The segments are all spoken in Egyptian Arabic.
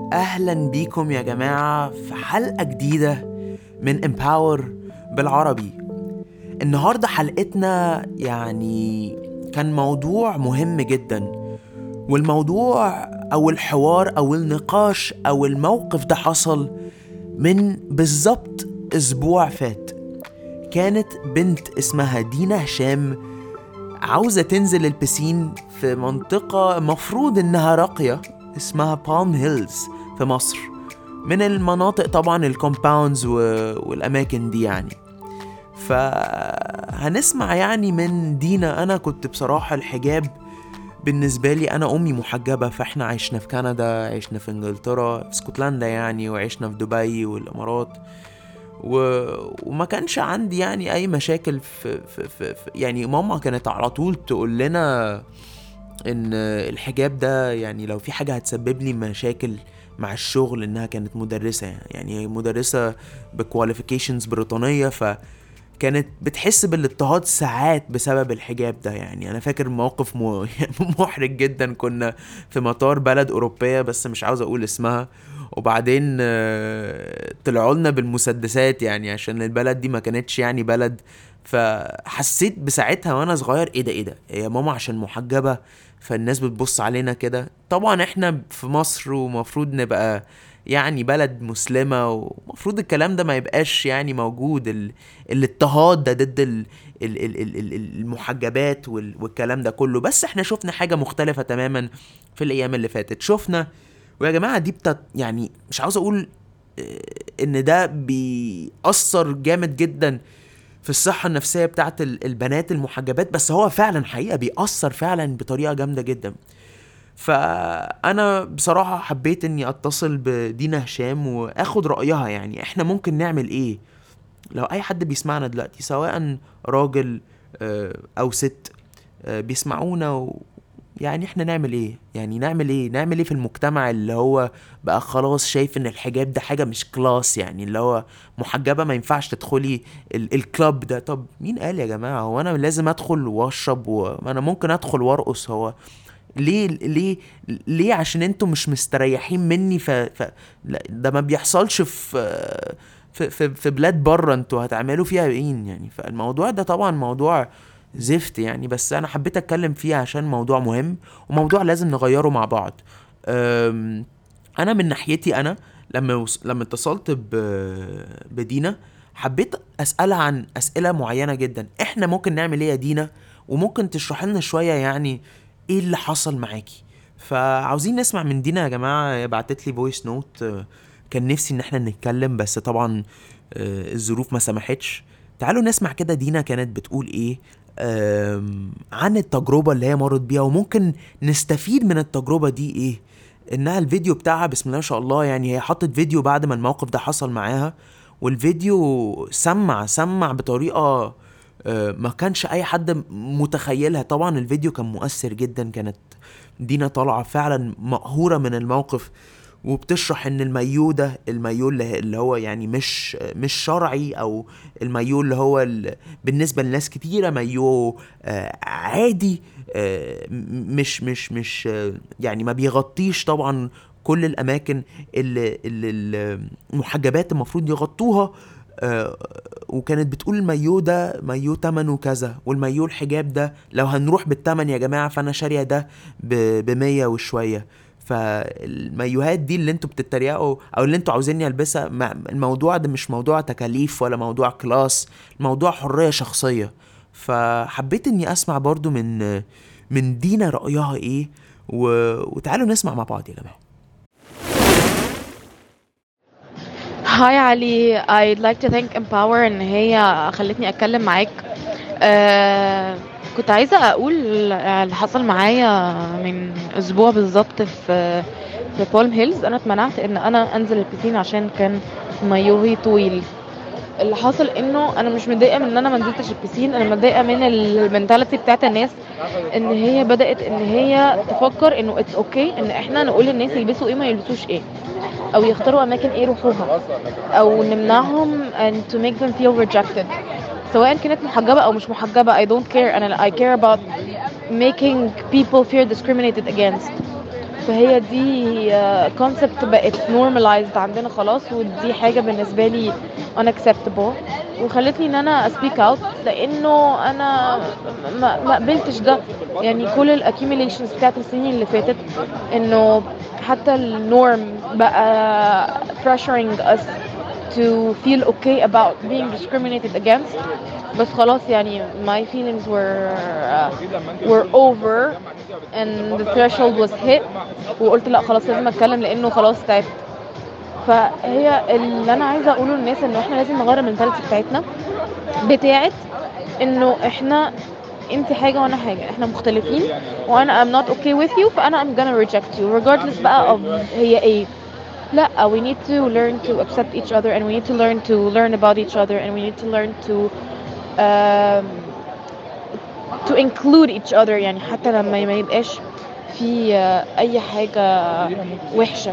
أهلا بيكم يا جماعة في حلقة جديدة من امباور بالعربي النهاردة حلقتنا يعني كان موضوع مهم جدا والموضوع أو الحوار أو النقاش أو الموقف ده حصل من بالظبط أسبوع فات كانت بنت اسمها دينا هشام عاوزة تنزل البسين في منطقة مفروض إنها راقية اسمها بالم هيلز في مصر من المناطق طبعا الكومباوندز والأماكن دي يعني فهنسمع يعني من دينا أنا كنت بصراحة الحجاب بالنسبة لي أنا أمي محجبة فإحنا عشنا في كندا عشنا في إنجلترا في اسكتلندا يعني وعشنا في دبي والإمارات و... وما كانش عندي يعني اي مشاكل في, في, في, في يعني ماما كانت على طول تقول لنا ان الحجاب ده يعني لو في حاجه هتسبب لي مشاكل مع الشغل انها كانت مدرسه يعني هي مدرسه بكواليفيكيشنز بريطانيه ف كانت بتحس بالاضطهاد ساعات بسبب الحجاب ده يعني انا فاكر موقف م- محرج جدا كنا في مطار بلد اوروبيه بس مش عاوز اقول اسمها وبعدين آه، طلعوا لنا بالمسدسات يعني عشان البلد دي ما كانتش يعني بلد فحسيت بساعتها وانا صغير ايه ده ايه ده هي ماما عشان محجبه فالناس بتبص علينا كده طبعا احنا في مصر ومفروض نبقى يعني بلد مسلمة ومفروض الكلام ده ما يبقاش يعني موجود ال... الاضطهاد ده ضد ال... ال... ال... ال... ال- المحجبات وال... والكلام ده كله بس احنا شفنا حاجة مختلفة تماما في الأيام اللي فاتت شفنا ويا جماعة دي بتت... يعني مش عاوز أقول آه، إن ده بيأثر جامد جدا في الصحة النفسية بتاعت ال- البنات المحجبات بس هو فعلا حقيقة بيأثر فعلا بطريقة جامدة جدا فانا بصراحه حبيت اني اتصل بدينا هشام واخد رايها يعني احنا ممكن نعمل ايه لو اي حد بيسمعنا دلوقتي سواء راجل آه، او ست آه، بيسمعونا و... يعني احنا نعمل ايه يعني نعمل ايه نعمل ايه في المجتمع اللي هو بقى خلاص شايف ان الحجاب ده حاجه مش كلاس يعني اللي هو محجبه ما ينفعش تدخلي ال- الكلاب ده طب مين قال يا جماعه هو انا لازم ادخل واشرب و... ما انا ممكن ادخل وارقص هو ليه ليه ليه عشان انتوا مش مستريحين مني ف, ف... لا ده ما بيحصلش في في في, في بلاد بره انتوا هتعملوا فيها ايه يعني فالموضوع ده طبعا موضوع زفت يعني بس انا حبيت اتكلم فيه عشان موضوع مهم وموضوع لازم نغيره مع بعض أم، انا من ناحيتي انا لما وص... لما اتصلت ب... بدينا حبيت اسالها عن اسئله معينه جدا احنا ممكن نعمل ايه يا دينا وممكن تشرح لنا شويه يعني ايه اللي حصل معاكي فعاوزين نسمع من دينا يا جماعه بعتت لي فويس نوت كان نفسي ان احنا نتكلم بس طبعا آه، الظروف ما سمحتش تعالوا نسمع كده دينا كانت بتقول ايه آم، عن التجربة اللي هي مرت بيها وممكن نستفيد من التجربة دي ايه انها الفيديو بتاعها بسم الله ما شاء الله يعني هي حطت فيديو بعد ما الموقف ده حصل معاها والفيديو سمع سمع بطريقة آه، ما كانش اي حد متخيلها طبعا الفيديو كان مؤثر جدا كانت دينا طالعة فعلا مقهورة من الموقف وبتشرح ان المايو ده المايو اللي اللي هو يعني مش مش شرعي او المايو اللي هو ال- بالنسبه لناس كتيره مايو آه، عادي آه، م- مش مش مش آه، يعني ما بيغطيش طبعا كل الاماكن اللي, اللي المحجبات المفروض يغطوها آه، وكانت بتقول المايو ده مايو تمنه كذا والمايو الحجاب ده لو هنروح بالتمن يا جماعه فانا شاريه ده ب 100 وشويه فالمايوهات دي اللي انتوا بتتريقوا او اللي انتوا عاوزيني البسها ما- الموضوع ده مش موضوع تكاليف ولا موضوع كلاس الموضوع حرية شخصية فحبيت اني اسمع برضو من من دينا رأيها ايه و... وتعالوا نسمع مع بعض يا جماعة هاي علي I'd like to thank Empower ان هي خلتني اتكلم معاك آه كنت عايزة اقول اللي حصل معايا من اسبوع بالظبط في في بولم هيلز انا اتمنعت ان انا انزل البسين عشان كان مايوهي طويل اللي حصل انه انا مش متضايقه من ان انا ما نزلتش البسين انا متضايقه من المنتاليتي بتاعت الناس ان هي بدات ان هي تفكر انه اتس اوكي okay ان احنا نقول للناس يلبسوا ايه ما يلبسوش ايه او يختاروا اماكن ايه يروحوها او نمنعهم and to make them feel rejected سواء كانت محجبة او مش محجبة I don't care انا I care about making people feel discriminated against فهي دي كونسبت بقت normalized عندنا خلاص ودي حاجة بالنسبة لي unacceptable وخلتني ان انا speak out لانه انا ما, ما قبلتش ده يعني كل الاكيوميليشنز بتاعت السنين اللي فاتت انه حتى النورم بقى pressuring us to feel okay about being discriminated against بس خلاص يعني my feelings were uh, were over and the threshold was hit وقلت لا خلاص لازم اتكلم لانه خلاص تعبت فهي اللي انا عايزه اقوله للناس انه احنا لازم نغير المنتاليتي بتاعتنا بتاعت انه احنا انت حاجه وانا حاجه احنا مختلفين وانا I'm not okay with you فانا I'm gonna reject you regardless بقى of هي ايه لا we need to learn to accept each other and we need to learn to learn about each other and we need to learn to um, to include each other يعني حتى لما ما يبقاش في آه، اي حاجه وحشه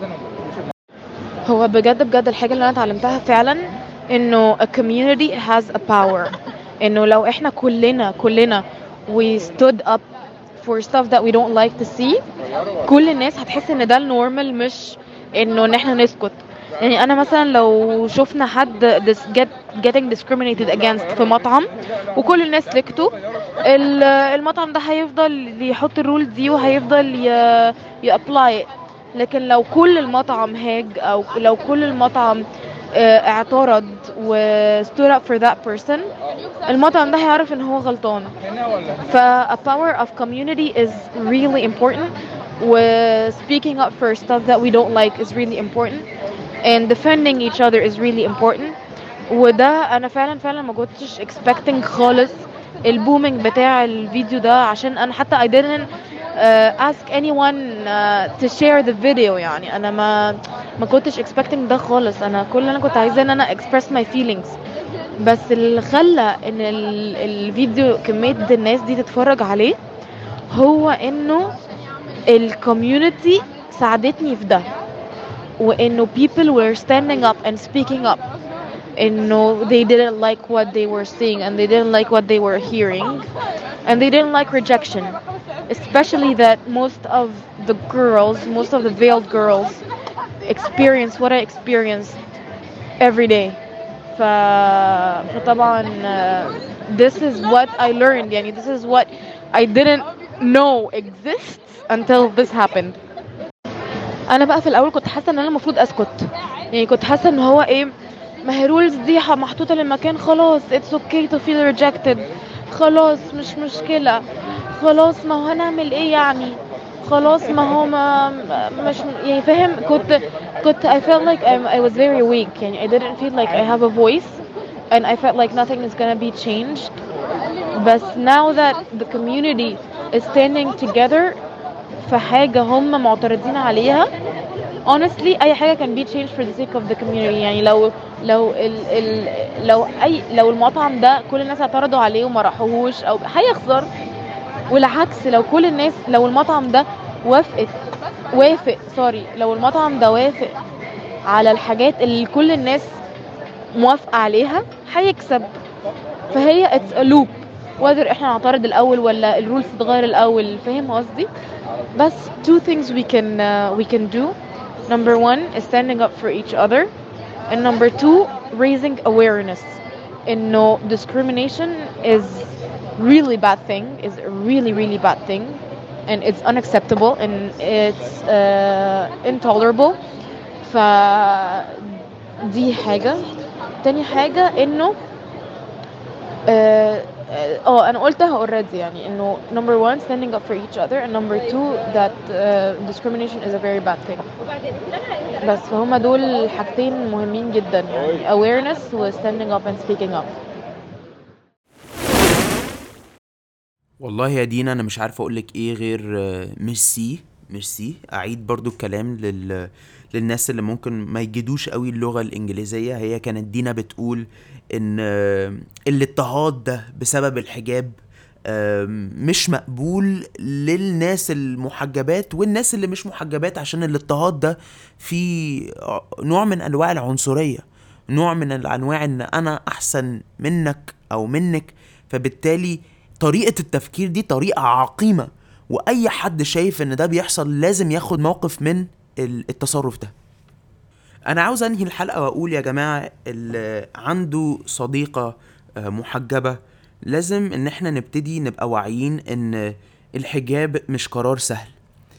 هو بجد بجد الحاجه اللي انا اتعلمتها فعلا انه a community has a power انه لو احنا كلنا كلنا we stood up for stuff that we don't like to see كل الناس هتحس ان ده النورمال مش انه ان احنا نسكت يعني انا مثلا لو شفنا حد dis- get, getting discriminated against في مطعم وكل الناس سكتوا ال- المطعم ده هيفضل يحط الرول دي وهيفضل ي- يابلاي لكن لو كل المطعم هاج او لو كل المطعم آه، اعترض و stood up for that person المطعم ده هيعرف ان هو غلطان ف a power of community is really important و speaking up for stuff that we don't like is really important and defending each other is really important وده انا فعلا فعلا ما كنتش expecting خالص البومينج بتاع الفيديو ده عشان انا حتى I didn't uh, ask anyone uh, to share the video يعني انا ما ما كنتش expecting ده خالص انا كل اللي انا كنت عايزاه ان انا express my feelings بس اللي خلى ان ال- الفيديو كمية الناس دي تتفرج عليه هو انه الكوميونتي ساعدتني في ده وانه people were standing up and speaking up انه they didn't like what they were seeing and they didn't like what they were hearing and they didn't like rejection especially that most of the girls most of the veiled girls experience what I experienced every day ف... فطبعا uh, this is what I learned يعني this is what I didn't know exists until this happened انا بقى في الاول كنت حاسه ان انا المفروض اسكت يعني كنت حاسه ان هو ايه ما هي رولز دي ح- محطوطه للمكان خلاص اتس اوكي تو فيل ريجكتد خلاص مش مشكله خلاص ما هو هنعمل ايه يعني خلاص ما هو ما ما- مش يعني فاهم كنت كنت I felt like I'm, I was very weak يعني I didn't feel like I have a voice and I felt like nothing is gonna be changed بس now that the community is standing together في حاجة هم معترضين عليها honestly أي حاجة can be changed for the sake of the community يعني لو لو ال ال لو أي لو المطعم ده كل الناس اعترضوا عليه وما راحوهوش أو هيخسر والعكس لو كل الناس لو المطعم ده وافقت وافق سوري لو المطعم ده وافق على الحاجات اللي كل الناس موافقة عليها هيكسب فهي اتس a loop whether احنا نعترض الاول ولا الرولز تتغير الاول فاهم قصدي بس two things we can uh, we can do number one is standing up for each other and number two raising awareness انه discrimination is really bad thing is a really really bad thing and it's unacceptable and it's uh, intolerable ف دي حاجة تاني حاجة انه اه آه، انا قلتها already يعني انه number one standing up for each other and number two that uh, discrimination is a very bad thing بس فهما دول حاجتين مهمين جدا يعني awareness و standing up and speaking up والله يا دينا انا مش عارف اقولك ايه غير آه، ميرسي ميرسي اعيد برضو الكلام لل... للناس اللي ممكن ما يجدوش قوي اللغة الانجليزية هي كانت دينا بتقول ان آه، الاضطهاد ده بسبب الحجاب آه، مش مقبول للناس المحجبات والناس اللي مش محجبات عشان الاضطهاد ده فيه نوع من انواع العنصرية نوع من الانواع ان انا احسن منك او منك فبالتالي طريقة التفكير دي طريقة عقيمة واي حد شايف ان ده بيحصل لازم ياخد موقف من ال- التصرف ده انا عاوز انهي الحلقه واقول يا جماعه اللي عنده صديقه آه، محجبه لازم ان احنا نبتدي نبقى واعيين ان الحجاب مش قرار سهل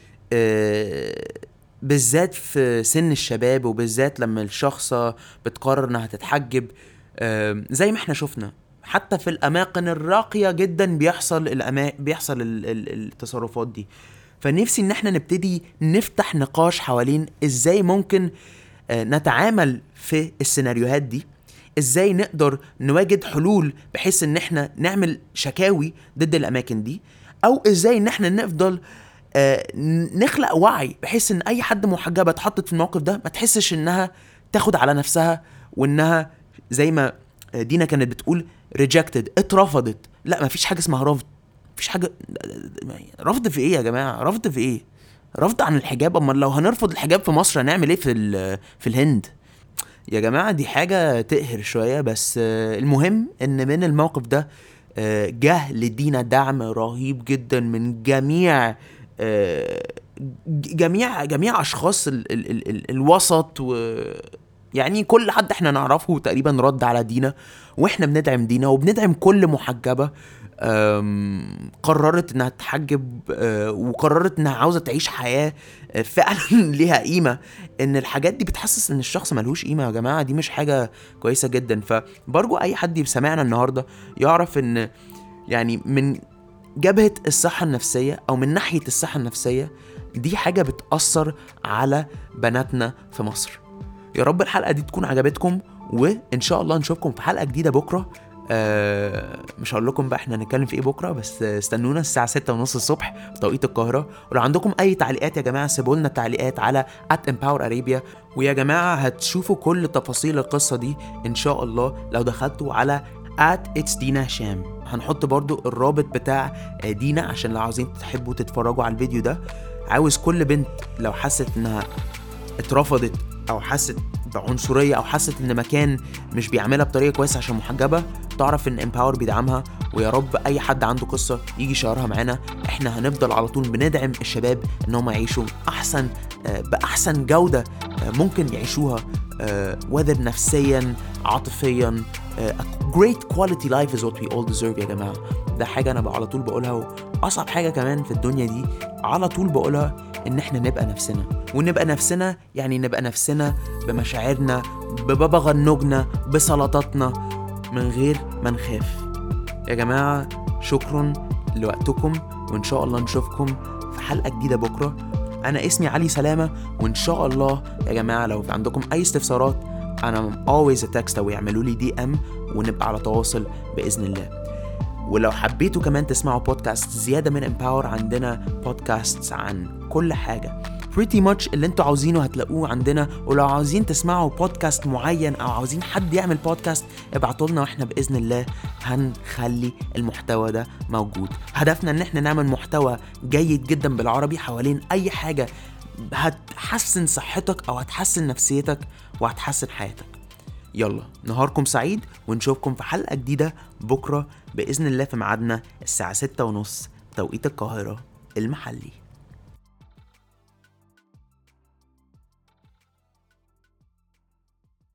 آه، بالذات في سن الشباب وبالذات لما الشخصة بتقرر انها تتحجب آه، زي ما احنا شفنا حتى في الاماكن الراقية جدا بيحصل الأما... بيحصل ال... ال... التصرفات دي فنفسي ان احنا نبتدي نفتح نقاش حوالين ازاي ممكن آه، نتعامل في السيناريوهات دي ازاي نقدر نواجد حلول بحيث ان احنا نعمل شكاوي ضد الاماكن دي او ازاي ان احنا نفضل آه، ن- نخلق وعي بحيث ان اي حد محجبه اتحطت في الموقف ده ما تحسش انها تاخد على نفسها وانها زي ما دينا كانت بتقول ريجكتد اترفضت لا ما فيش حاجه اسمها رفض مفيش حاجه رفض في ايه يا جماعه رفض في ايه رفض عن الحجاب امال لو هنرفض الحجاب في مصر هنعمل ايه في ال- في الهند يا جماعه دي حاجه تقهر شويه بس آه، المهم ان من الموقف ده آه، جه لدينا دعم رهيب جدا من جميع آه، ج- جميع جميع اشخاص ال ال ال ال الوسط و يعني كل حد احنا نعرفه تقريبا رد على دينا واحنا بندعم دينا وبندعم كل محجبه أم، قررت انها تحجب أه، وقررت انها عاوزه تعيش حياه أه، فعلا ليها قيمه ان الحاجات دي بتحسس ان الشخص ملهوش قيمه يا جماعه دي مش حاجه كويسه جدا فبرجو اي حد سمعنا النهارده يعرف ان يعني من جبهه الصحه النفسيه او من ناحيه الصحه النفسيه دي حاجه بتاثر على بناتنا في مصر يا رب الحلقه دي تكون عجبتكم وان شاء الله نشوفكم في حلقه جديده بكره آه مش هقول لكم بقى احنا هنتكلم في ايه بكره بس آه، استنونا الساعه 6 ونص الصبح بتوقيت القاهره ولو عندكم اي تعليقات يا جماعه سيبوا لنا التعليقات على @empower arabia ويا جماعه هتشوفوا كل تفاصيل القصه دي ان شاء الله لو دخلتوا على @its دينا هشام هنحط برضو الرابط بتاع آه، دينا عشان لو عاوزين تحبوا تتفرجوا على الفيديو ده عاوز كل بنت لو حست انها اترفضت او حست بعنصريه او حست ان مكان مش بيعملها بطريقه كويسه عشان محجبه تعرف ان امباور بيدعمها ويا رب اي حد عنده قصه يجي يشارها معانا احنا هنفضل على طول بندعم الشباب ان هم يعيشوا احسن آه، باحسن جوده آه، ممكن يعيشوها وذر نفسيا عاطفيا آه، a great quality life is what we all deserve يا جماعه ده حاجه انا بقى على طول بقولها واصعب حاجه كمان في الدنيا دي على طول بقولها ان احنا نبقى نفسنا ونبقى نفسنا يعني نبقى نفسنا بمشاعرنا ببغنجنا بسلطاتنا من غير ما نخاف يا جماعة شكرا لوقتكم وإن شاء الله نشوفكم في حلقة جديدة بكرة أنا اسمي علي سلامة وإن شاء الله يا جماعة لو في عندكم أي استفسارات أنا always a text أو يعملوا لي دي أم ونبقى على تواصل بإذن الله ولو حبيتوا كمان تسمعوا بودكاست زيادة من امباور عندنا بودكاست عن كل حاجة pretty much اللي انتوا عاوزينه هتلاقوه عندنا ولو عاوزين تسمعوا بودكاست معين او عاوزين حد يعمل بودكاست ابعتوا لنا واحنا باذن الله هنخلي المحتوى ده موجود هدفنا ان احنا نعمل محتوى جيد جدا بالعربي حوالين اي حاجه هتحسن صحتك او هتحسن نفسيتك وهتحسن حياتك يلا نهاركم سعيد ونشوفكم في حلقة جديدة بكرة بإذن الله في ميعادنا الساعة ستة ونص توقيت القاهرة المحلي